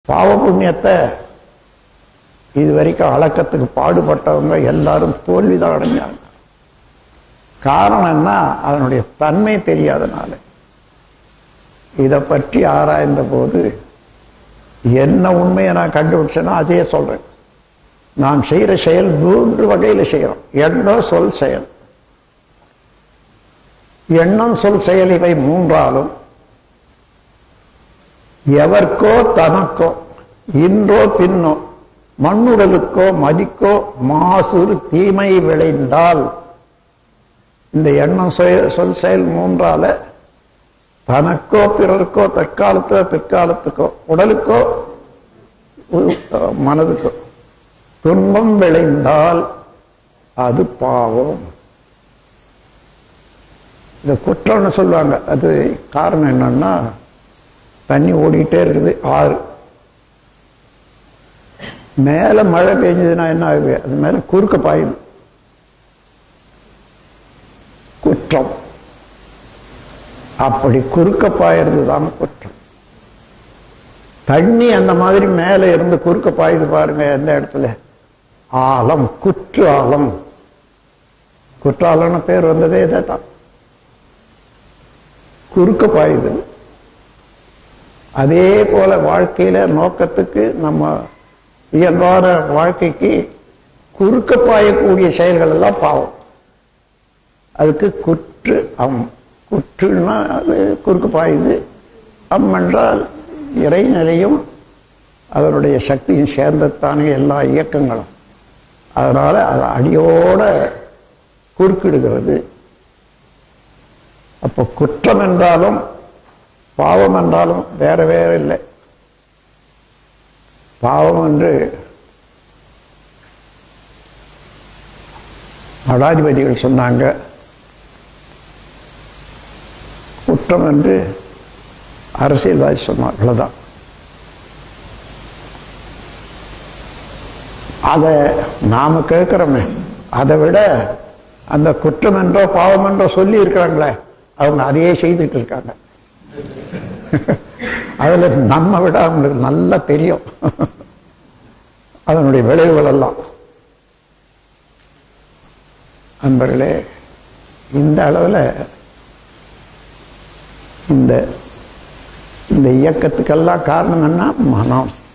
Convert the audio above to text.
பாவ புண்ணியத்தை இது வரைக்கும் அளக்கத்துக்கு பாடுபட்டவங்க எல்லாரும் தோல்விதான் அடைஞ்சாங்க காரணம் என்ன அதனுடைய தன்மை தெரியாதனால இதை பற்றி ஆராய்ந்த போது என்ன உண்மையை நான் கண்டுபிடிச்சேனோ அதே சொல்றேன் நாம் செய்யற செயல் மூன்று வகையில செய்யறோம் எண்ணம் சொல் செயல் எண்ணம் சொல் செயல் இவை மூன்றாலும் எவர்க்கோ தனக்கோ இன்றோ பின்னோ மண்ணுடலுக்கோ மதிக்கோ மாசுறு தீமை விளைந்தால் இந்த எண்ணம் சொல் சொல் செயல் மூன்றால தனக்கோ பிறருக்கோ தற்காலத்தோ பிற்காலத்துக்கோ உடலுக்கோ உ- மனதுக்கோ துன்பம் விளைந்தால் அது பாவம் இந்த குற்றம்னு சொல்லுவாங்க அது காரணம் என்னன்னா தண்ணி ஓடிட்டே இருக்குது ஆறு மேல மழை பெஞ்சதுன்னா என்ன ஆகுது அது மேல குறுக்க பாயுது குற்றம் அப்படி குறுக்க பாயிறது தான் குற்றம் தண்ணி அந்த மாதிரி மேல இருந்து குறுக்க பாயுது பாருங்க எந்த இடத்துல ஆழம் குற்று ஆழம் குற்றாலம்னு பேர் வந்ததே இதே தான் குறுக்க பாயுது அதே போல வாழ்க்கையில நோக்கத்துக்கு நம்ம இயல்பான வாழ்க்கைக்கு குறுக்க பாயக்கூடிய செயல்கள் எல்லாம் பாவம் அதுக்கு குற்று அம் குற்றுன்னா அது குறுக்க பாயுது அம் என்றால் இறைநிலையும் அதனுடைய சக்தியும் சேர்ந்தத்தானே எல்லா இயக்கங்களும் அதனால அது அடியோட குறுக்கிடுகிறது அப்போ குற்றம் என்றாலும் பாவம் என்றாலும் வேற வேற இல்லை பாவம் என்று மடாதிபதிகள் சொன்னாங்க குற்றம் என்று அரசியல்வாதி சொன்னார் அவ்வளவுதான் அதை நாம கேட்கிறோமே அதை விட அந்த குற்றம் என்றோ பாவம் என்றோ சொல்லி இருக்கிறாங்களே அவங்க அதையே செய்துட்டு இருக்காங்க அதுல நம்ம விட அவங்களுக்கு நல்லா தெரியும் அதனுடைய விளைவுகள் எல்லாம் அன்பர்களே இந்த அளவில் இந்த இந்த இயக்கத்துக்கெல்லாம் காரணம் என்ன மனம்